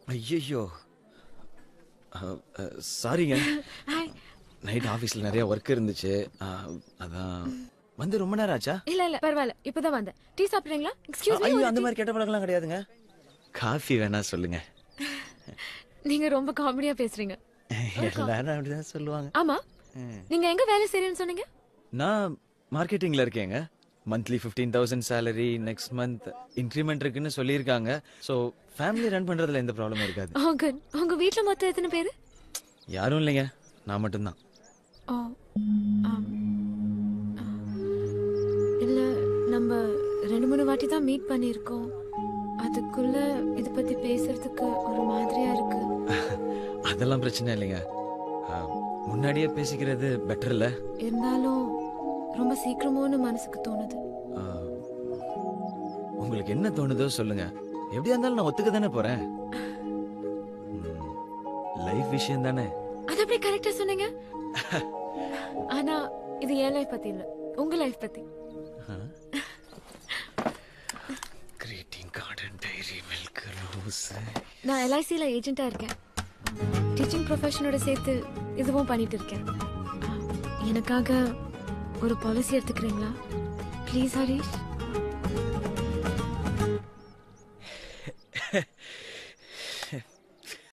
ஐயோ சாரிங்க hi night ஆஃபீஸில் நிறைய ஒர்க் இருந்துச்சு அஹ், அதான் வந்து ரொம்ப நேரம் ஆச்சா இல்ல இல்ல பரவாயில்ல இப்பதான் வந்தேன் டீ சாப்பிடுறீங்களா எக்ஸ்கியூஸ் ஐயோ மீ அந்த மாதிரி கெட்ட பழக்கம்லாம் கிடையாதுங்க காஃபி வேணா சொல்லுங்க நீங்க ரொம்ப காமெடியா பேசுறீங்க எல்லாரும் அப்படிதான் சொல்லுவாங்க ஆமா நீங்க எங்க வேலை செய்றேன்னு சொன்னீங்க நான் மார்க்கெட்டிங்ல இருக்கேங்க monthly fifteen thousand salary next month increment இருக்குன்னு சொல்லியிருக்காங்க ஸோ ஃபேமிலி ரன் பண்றதுல எந்த ப்ராப்ளமும் இருக்காது ஓ குட் உங்க வீட்ல மொத்தம் எத்தனை பேரு யாரும் இல்லைங்க நான் மட்டும்தான் ஓ ஆம். ஆ. இல்ல நம்ம ரெண்டு மூணு வாட்டி தான் மீட் பண்ணியிருக்கோம் அதுக்குள்ள இத பத்தி பேசுறதுக்கு ஒரு மாதிரியா இருக்கு அதெல்லாம் பிரச்சனை இல்லைங்க அஹ், முன்னாடியே பேசிக்கிறது பெட்டர் இல்ல இருந்தாலும் ரொம்ப சீக்கிரமோன்னு மனசுக்கு தோணுது அஹ், உங்களுக்கு என்ன தோணுதோ சொல்லுங்க எப்படியா இருந்தாலும் நான் ஒத்துக்க தானே போறேன் லைஃப் விஷயம் தானே அது எப்படி கரெக்டா சொன்னீங்க ஆனா இது என் லைஃப் பத்தி இல்ல உங்க லைஃப் பத்தி greeting card diary milk rose நான் எல்ஐசியில் ஏஜென்ட்டாக இருக்கேன் டீச்சிங் ப்ரொஃபஷனோட சேர்த்து இதுவும் பண்ணிட்டு இருக்கேன் ஆ, எனக்காக ஒரு பாலிசி எடுத்துக்கிறீங்களா ப்ளீஸ் ஹரீஷ்